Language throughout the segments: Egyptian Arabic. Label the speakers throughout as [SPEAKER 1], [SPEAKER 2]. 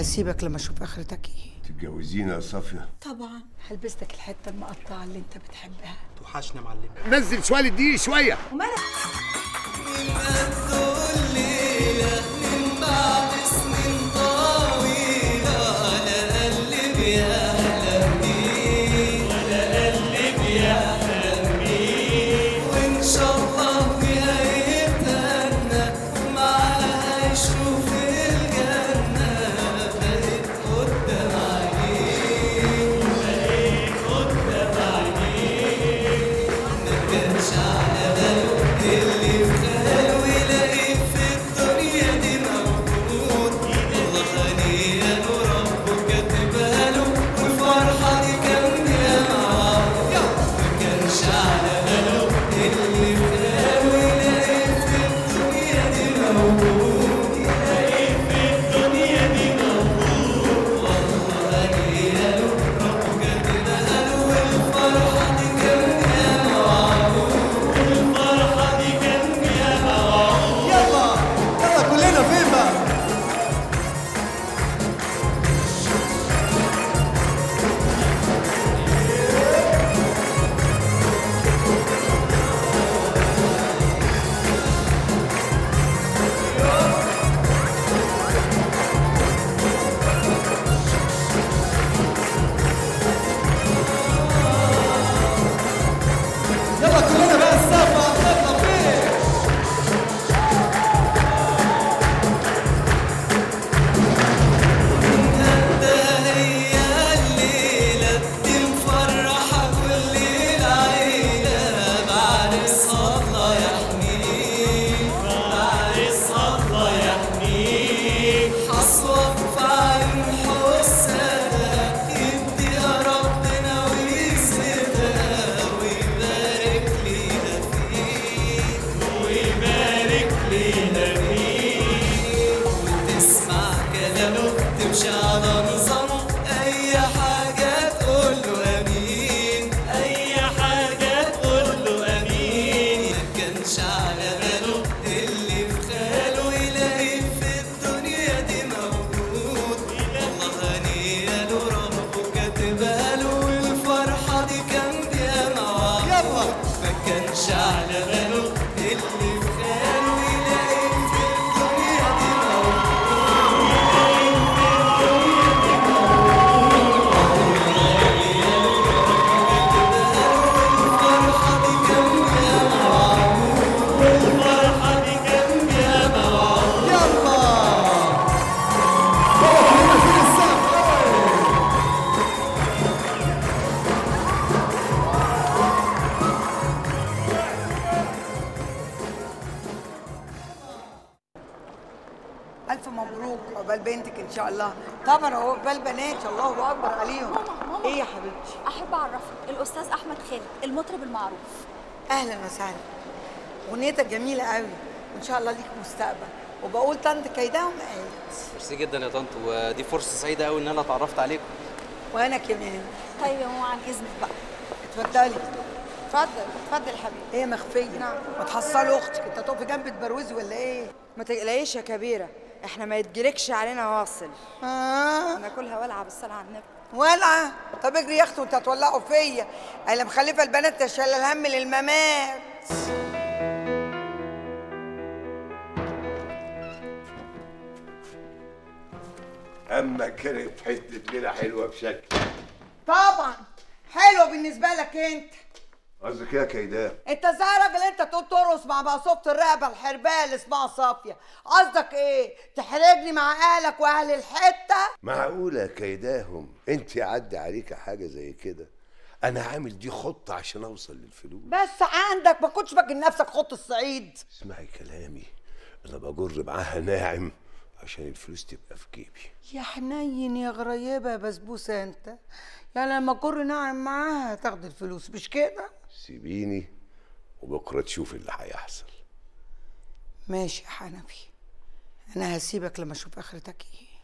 [SPEAKER 1] هسيبك لما اشوف اخرتك ايه
[SPEAKER 2] تتجوزينا يا صافيه
[SPEAKER 1] طبعا هلبسك الحته المقطعه اللي انت بتحبها
[SPEAKER 3] توحشنا يا معلم
[SPEAKER 2] نزل شويه دي شويه
[SPEAKER 1] ومالك
[SPEAKER 3] يلا يلا كلنا فين بقى يلا كلنا بقى السقف يلا فين
[SPEAKER 4] تسمع كلامه تمشي على نظامه اي حاجه تقول له امين اي حاجه تقول له امين ما كانش على باله اللي في خاله يلاقي في الدنيا دي موجود والله هنيئا له ربه كاتبها له والفرحه دي كان بيها موعود
[SPEAKER 3] يلا
[SPEAKER 4] ما كانش على باله اللي في خاله يلاقي في الدنيا دي موجود
[SPEAKER 3] يلا يلا كلنا فين السقف
[SPEAKER 1] الف مبروك عقبال بنتك ان شاء الله طبعا هو عقبال بنات الله اكبر عليهم
[SPEAKER 5] ماما ماما
[SPEAKER 1] ايه يا حبيبتي
[SPEAKER 5] احب اعرفك الاستاذ احمد خالد المطرب المعروف
[SPEAKER 1] اهلا وسهلا اغنيتك جميله قوي وان شاء الله ليك مستقبل وبقول طنط كيدهم قالت
[SPEAKER 6] ميرسي جدا يا طنط ودي فرصه سعيده قوي ان انا اتعرفت عليكم
[SPEAKER 1] وانا كمان
[SPEAKER 5] طيب يا ماما عن اذنك بقى
[SPEAKER 1] اتفضلي
[SPEAKER 7] اتفضل اتفضل يا حبيبي
[SPEAKER 1] ايه مخفيه
[SPEAKER 7] نعم.
[SPEAKER 1] ما تحصلي اختك انت تقفي جنب تبروزي ولا ايه
[SPEAKER 7] ما تقلقيش يا كبيره احنا ما يتجركش علينا واصل
[SPEAKER 1] اه
[SPEAKER 7] ناكلها والعب بالصلاه على النبي
[SPEAKER 1] ولعه طب اجري يا اختي وانت هتولعوا فيا انا مخلفه البنات تشيل الهم للممات
[SPEAKER 2] اما كانت حته ليله حلوه بشكل
[SPEAKER 1] طبعا حلو بالنسبه لك انت
[SPEAKER 2] قصدك ايه يا كيدان
[SPEAKER 1] انت ازاي يا راجل انت تقول ترقص مع مقصوبة الرقبه الحربايه اللي اسمها صافيه قصدك ايه تحرجني مع اهلك واهل الحته
[SPEAKER 2] معقوله كيداهم انت عدى عليك حاجه زي كده انا عامل دي خطه عشان اوصل للفلوس
[SPEAKER 1] بس عندك ما كنتش فاكر نفسك خط الصعيد
[SPEAKER 2] اسمعي كلامي انا بجر معاها ناعم عشان الفلوس تبقى في جيبي
[SPEAKER 1] يا حنين يا غريبه يا بسبوسه انت يعني لما اجر ناعم معاها تاخد الفلوس مش كده
[SPEAKER 2] سيبيني وبكره تشوف اللي هيحصل
[SPEAKER 1] ماشي يا حنفي انا هسيبك لما اشوف اخرتك ايه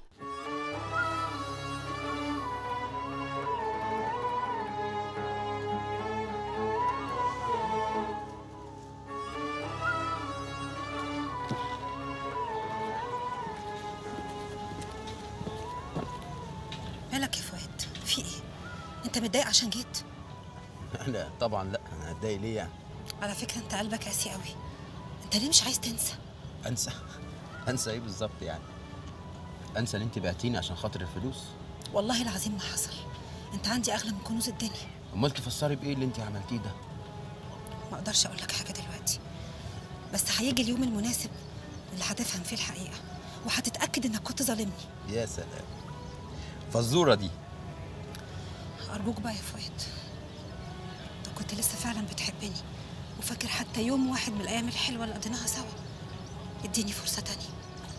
[SPEAKER 8] انت متضايق عشان جيت
[SPEAKER 6] لا طبعا لا انا هتضايق ليه يعني
[SPEAKER 8] على فكره انت قلبك قاسي قوي انت ليه مش عايز تنسى
[SPEAKER 6] انسى انسى ايه بالظبط يعني انسى ان انت بعتيني عشان خاطر الفلوس
[SPEAKER 8] والله العظيم ما حصل انت عندي اغلى من كنوز الدنيا
[SPEAKER 6] امال تفسري بايه اللي انت عملتيه ده
[SPEAKER 8] ما اقدرش اقول لك حاجه دلوقتي بس هيجي اليوم المناسب اللي هتفهم فيه الحقيقه وهتتاكد انك كنت ظالمني
[SPEAKER 6] يا سلام فالزوره دي
[SPEAKER 8] ارجوك بقى يا فؤاد انت كنت لسه فعلا بتحبني وفاكر حتى يوم واحد من الايام الحلوه اللي قضيناها سوا اديني فرصه تانية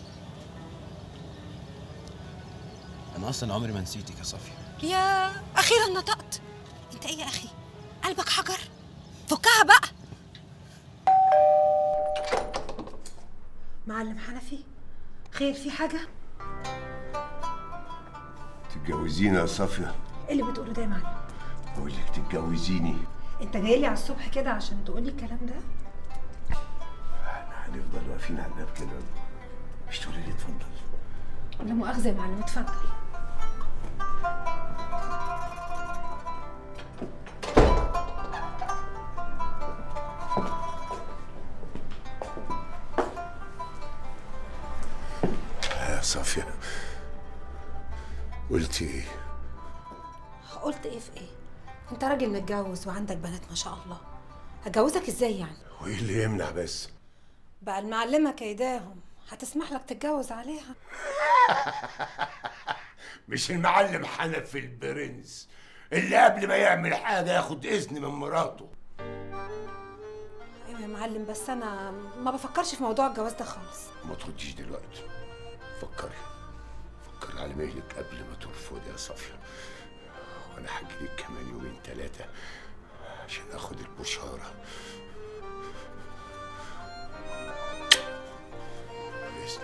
[SPEAKER 6] انا اصلا عمري ما نسيتك يا صافيه
[SPEAKER 8] يا اخيرا نطقت انت ايه يا اخي قلبك حجر فكها بقى معلم حنفي خير في حاجه
[SPEAKER 2] تتجوزيني يا صافيه
[SPEAKER 8] ايه اللي بتقوله ده يا معلم
[SPEAKER 2] بقول لك تتجوزيني
[SPEAKER 8] انت جاي لي على الصبح كده عشان تقولي الكلام ده
[SPEAKER 2] احنا هنفضل واقفين على الباب كده مش تقولي لي اتفضل
[SPEAKER 8] لا مؤاخذه يا معلم اتفضل
[SPEAKER 2] يا صافيه قلتي ايه
[SPEAKER 8] قلت ايه في ايه انت راجل متجوز وعندك بنات ما شاء الله هتجوزك ازاي يعني
[SPEAKER 2] وايه اللي يمنع بس
[SPEAKER 8] بقى المعلمه كيداهم هتسمح لك تتجوز عليها
[SPEAKER 2] مش المعلم حنفي البرنس اللي قبل ما يعمل حاجه ياخد اذن من مراته
[SPEAKER 8] ايوه يا معلم بس انا ما بفكرش في موضوع الجواز ده خالص
[SPEAKER 2] ما ترديش دلوقتي فكري فكري على مهلك قبل ما ترفضي يا صافيه وانا هجيلك كمان يومين ثلاثه عشان اخد البشاره بإذن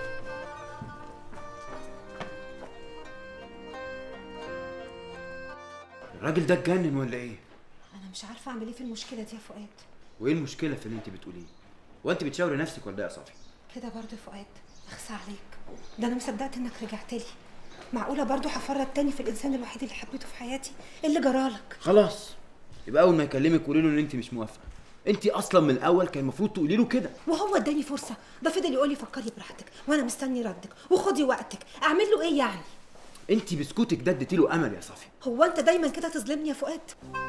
[SPEAKER 9] الراجل ده اتجنن ولا ايه؟
[SPEAKER 8] انا مش عارفه اعمل ايه في المشكله دي يا فؤاد
[SPEAKER 9] وايه المشكله في اللي انت بتقوليه؟ وانت بتشاوري نفسك ولا ايه يا صافي؟
[SPEAKER 8] كده برضه يا فؤاد اخسى عليك ده انا مصدقت انك رجعت لي معقوله برضه هفرط تاني في الانسان الوحيد اللي حبيته في حياتي إيه اللي جرالك
[SPEAKER 9] خلاص يبقى اول ما يكلمك قولي له ان انت مش موافقه انت اصلا من الاول كان المفروض تقولي له كده
[SPEAKER 8] وهو اداني فرصه ده فضل يقول لي فكري براحتك وانا مستني ردك وخدي وقتك اعمل له ايه يعني
[SPEAKER 9] انت بسكوتك ده اديتي له امل يا صافي
[SPEAKER 8] هو انت دايما كده تظلمني يا فؤاد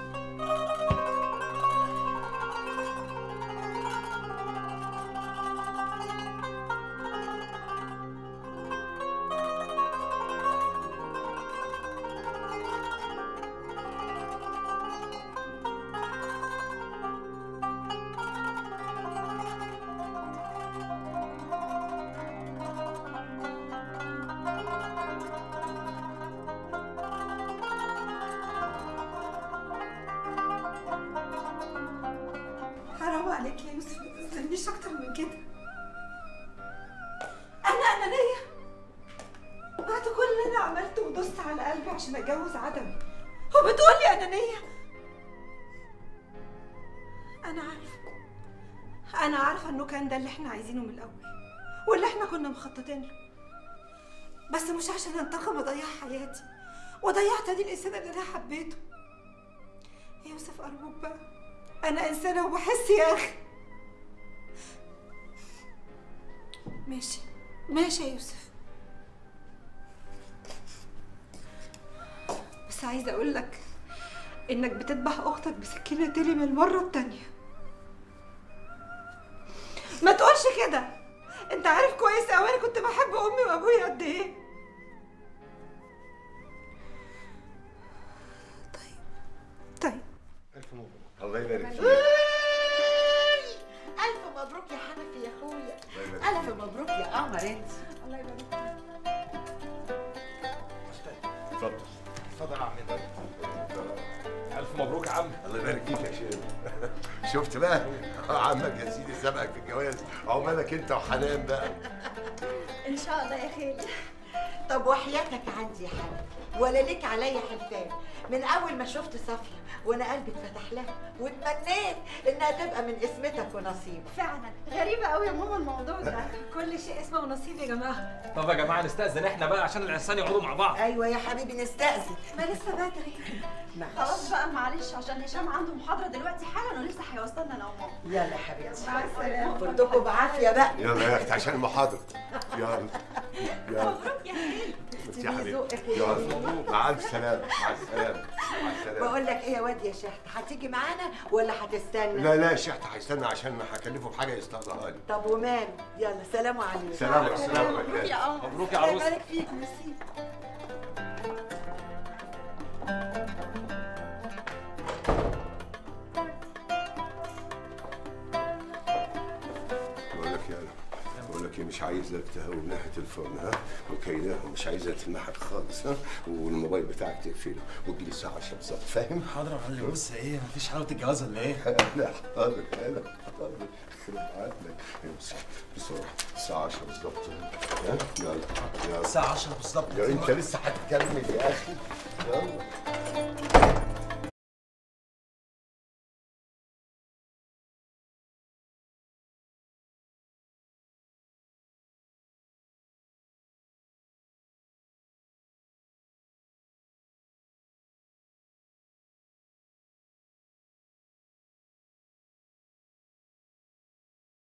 [SPEAKER 8] حرام عليك يا يوسف ما تظلمنيش اكتر من كده انا انانيه بعد كل اللي انا عملته ودوست على قلبي عشان اتجوز عدم وبتقول لي انانيه انا عارفه انا عارفه انه كان ده اللي احنا عايزينه من الاول واللي احنا كنا مخططين له بس مش عشان انتقم اضيع حياتي وضيع تاني الانسان اللي انا حبيته يا يوسف ارجوك بقى انا انسانه وبحس يا اخي ماشي ماشي يا يوسف بس عايزه اقول لك انك بتذبح اختك بسكينه تلي من المره التانيه ما تقولش كده انت عارف كويس قوي انا كنت بحب امي وابويا قد ايه طيب طيب
[SPEAKER 2] الله يبارك فيك
[SPEAKER 1] ألف مبروك يا حنفي يا أخويا ألف مبروك يا قمر أنت الله يبارك
[SPEAKER 2] اتفضل اتفضل يا عم الف مبروك يا عم الله يبارك فيك يا شيخ شفت بقى عمك يا سيدي سبقك في الجواز عقبالك انت وحنان بقى
[SPEAKER 1] إن شاء الله يا خالي طب وحياتك عندي يا حنفي ولا ليك عليا حلفان من اول ما شفت صافيه وانا قلبي اتفتح لها واتمنيت انها تبقى من اسمتك ونصيبك
[SPEAKER 8] فعلا غريبة قوي يا ماما الموضوع ده كل شيء اسمه ونصيب يا جماعة
[SPEAKER 10] طب يا جماعه نستأذن احنا بقى عشان العرسان يقعدوا مع بعض
[SPEAKER 1] ايوه يا حبيبي نستأذن
[SPEAKER 8] ما لسه بدري
[SPEAKER 5] خلاص بقى معلش عشان هشام عنده محاضرة دلوقتي حالا ولسه هيوصلنا انا وماما
[SPEAKER 1] يلا يا حبيبتي
[SPEAKER 8] مع السلامة
[SPEAKER 1] فردكم بعافيه بقى
[SPEAKER 2] يلا يا اختي عشان المحاضره يلا يلا
[SPEAKER 5] مبروك يا خالد
[SPEAKER 2] انت يا حبيبي يلا مع الف سلامه مع السلامه مع السلامه
[SPEAKER 1] بقول لك ايه يا واد يا شحت هتيجي معانا ولا هتستنى
[SPEAKER 2] لا لا شحت هيستنى عشان هكلفه بحاجه يستقضاها لي
[SPEAKER 1] طب وماله يلا سلام عليكم
[SPEAKER 2] سلام سلام
[SPEAKER 5] مبروك يا قمر
[SPEAKER 10] مبروك يا
[SPEAKER 8] الله
[SPEAKER 10] عروسه
[SPEAKER 8] يبارك فيك ميرسي
[SPEAKER 2] بقول لك يا بقول لك ايه مش عايزك تهون ناحيه الفرن ها وكيداها مش عايزها تلمحك خالص ها والموبايل بتاعك تقفله وتجيلي الساعه 10 بالظبط فاهم؟
[SPEAKER 10] حاضر يا معلم بص ايه مفيش حلاوه الجواز ولا ايه
[SPEAKER 2] لا حاضر لا حاضر يخرب عقلك بس بسرعه الساعه 10 بالظبط ها يلا يلا
[SPEAKER 10] الساعه 10 بالظبط
[SPEAKER 2] يا انت لسه هتكمل يا اخي يلا